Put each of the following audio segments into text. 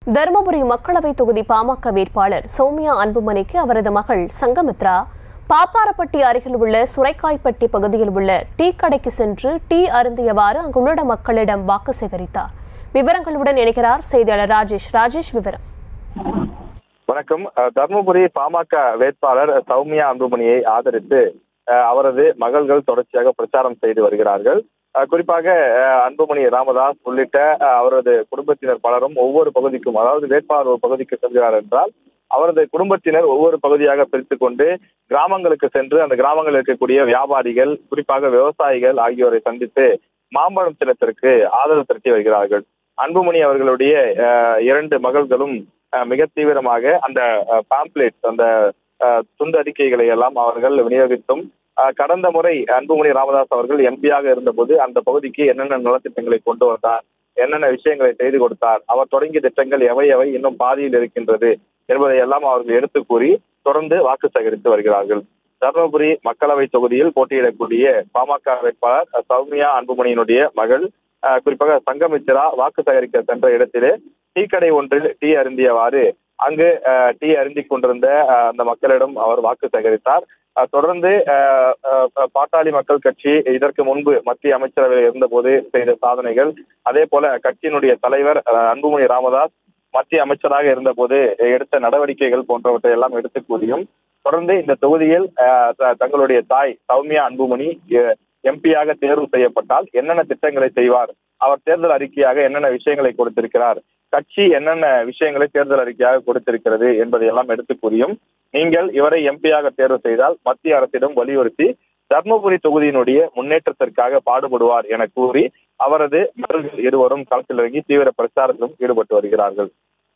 தருமபுரி மக்களவை தொகுதி பாமக வேட்பாளர் சௌமியா அன்புமணிக்கு அவரது மகள் சங்கமித்ரா பாப்பாரப்பட்டி அருகில் உள்ள சுரைக்காய்ப்பட்டி பகுதியில் உள்ள டீ கடைக்கு சென்று டீ அருந்தியவாறு அங்குள்ள மக்களிடம் வாக்கு சேகரித்தார் விவரங்களுடன் இணைக்கிறார் செய்தியாளர் ராஜேஷ் ராஜேஷ் விவரம் வணக்கம் அஹ் தர்மபுரி பாமக வேட்பாளர் சௌமியா அன்புமணியை ஆதரித்து அஹ் அவரது மகள்கள் தொடர்ச்சியாக பிரச்சாரம் செய்து வருகிறார்கள் அஹ் குறிப்பாக அஹ் அன்புமணி ராமதாஸ் உள்ளிட்ட அஹ் அவரது குடும்பத்தினர் பலரும் ஒவ்வொரு பகுதிக்கும் அதாவது வேட்பாளர் ஒரு பகுதிக்கு செல்கிறார் என்றால் அவரது குடும்பத்தினர் ஒவ்வொரு பகுதியாக பிரித்துக் கொண்டு கிராமங்களுக்கு சென்று அந்த கிராமங்களில் இருக்கக்கூடிய வியாபாரிகள் குறிப்பாக விவசாயிகள் ஆகியோரை சந்தித்து மாம்பழம் சின்னத்திற்கு ஆதரவு திரட்டி வருகிறார்கள் அன்புமணி அவர்களுடைய அஹ், இரண்டு மகள்களும் அஹ், மிக தீவிரமாக அந்த பாம்ப்ளேட் அந்த அஹ், துண்டு அறிக்கைகளை எல்லாம் அவர்கள் விநியோகித்தும் அஹ், கடந்த முறை அன்புமணி ராமதாஸ் அவர்கள் எம்பியாக இருந்தபோது அந்த பகுதிக்கு என்னென்ன நலத்திட்டங்களை கொண்டு வந்தார் என்னென்ன விஷயங்களை செய்து கொடுத்தார் அவர் தொடங்கிய திட்டங்கள் எவை எவை இன்னும் பாதியில் இருக்கின்றது என்பதை எல்லாம் அவர்கள் எடுத்து கூறி தொடர்ந்து வாக்கு சேகரித்து வருகிறார்கள் தருமபுரி மக்களவை தொகுதியில் போட்டியிடக்கூடிய பாமக வேட்பாளர் அஹ், சௌமியா அன்புமணியினுடைய மகள் அஹ், குறிப்பாக சங்கமித்ரா வாக்கு சேகரிக்க சென்ற இடத்திலே டீ கடை ஒன்றில் டீ அருந்தியவாறு அங்கு அஹ், டீ அருந்தி கொண்டிருந்த அஹ், அந்த மக்களிடம் அவர் வாக்கு சேகரித்தார் அஹ், தொடர்ந்து அஹ், அஹ், பாட்டாளி மக்கள் கட்சி இதற்கு முன்பு மத்திய அமைச்சரவையில் இருந்தபோது செய்த சாதனைகள் அதே போல கட்சியினுடைய தலைவர் அஹ், அன்புமணி ராமதாஸ் மத்திய அமைச்சராக இருந்தபோது எடுத்த நடவடிக்கைகள் போன்றவற்றை எல்லாம் எடுத்து கூறியும் தொடர்ந்து இந்த தொகுதியில் அஹ், த- தங்களுடைய தாய் சௌமியா அன்புமணி எம்பியாக தேர்வு செய்யப்பட்டால் என்னென்ன திட்டங்களை செய்வார் அவர் தேர்தல் அறிக்கையாக என்னென்ன விஷயங்களை கொடுத்திருக்கிறார் கட்சி என்னென்ன விஷயங்களை தேர்தல் அறிக்கையாக கொடுத்திருக்கிறது என்பதை எல்லாம் எடுத்து கூறியும் நீங்கள் இவரை எம்பியாக தேர்வு செய்தால் மத்திய அரசிடம் வலியுறுத்தி தர்மபுரி தொகுதியினுடைய முன்னேற்றத்திற்காக பாடுபடுவார் என கூறி அவரது மகள்கள் இருவரும் களத்தில் இறங்கி தீவிர பிரச்சாரத்திலும் ஈடுபட்டு வருகிறார்கள்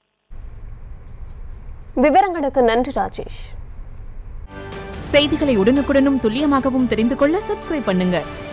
விவரங்களுக்கு நன்றி ராஜேஷ் செய்திகளை உடனுக்குடனும் துல்லியமாகவும் தெரிந்து கொள்ள சப்ஸ்கிரைப் பண்ணுங்க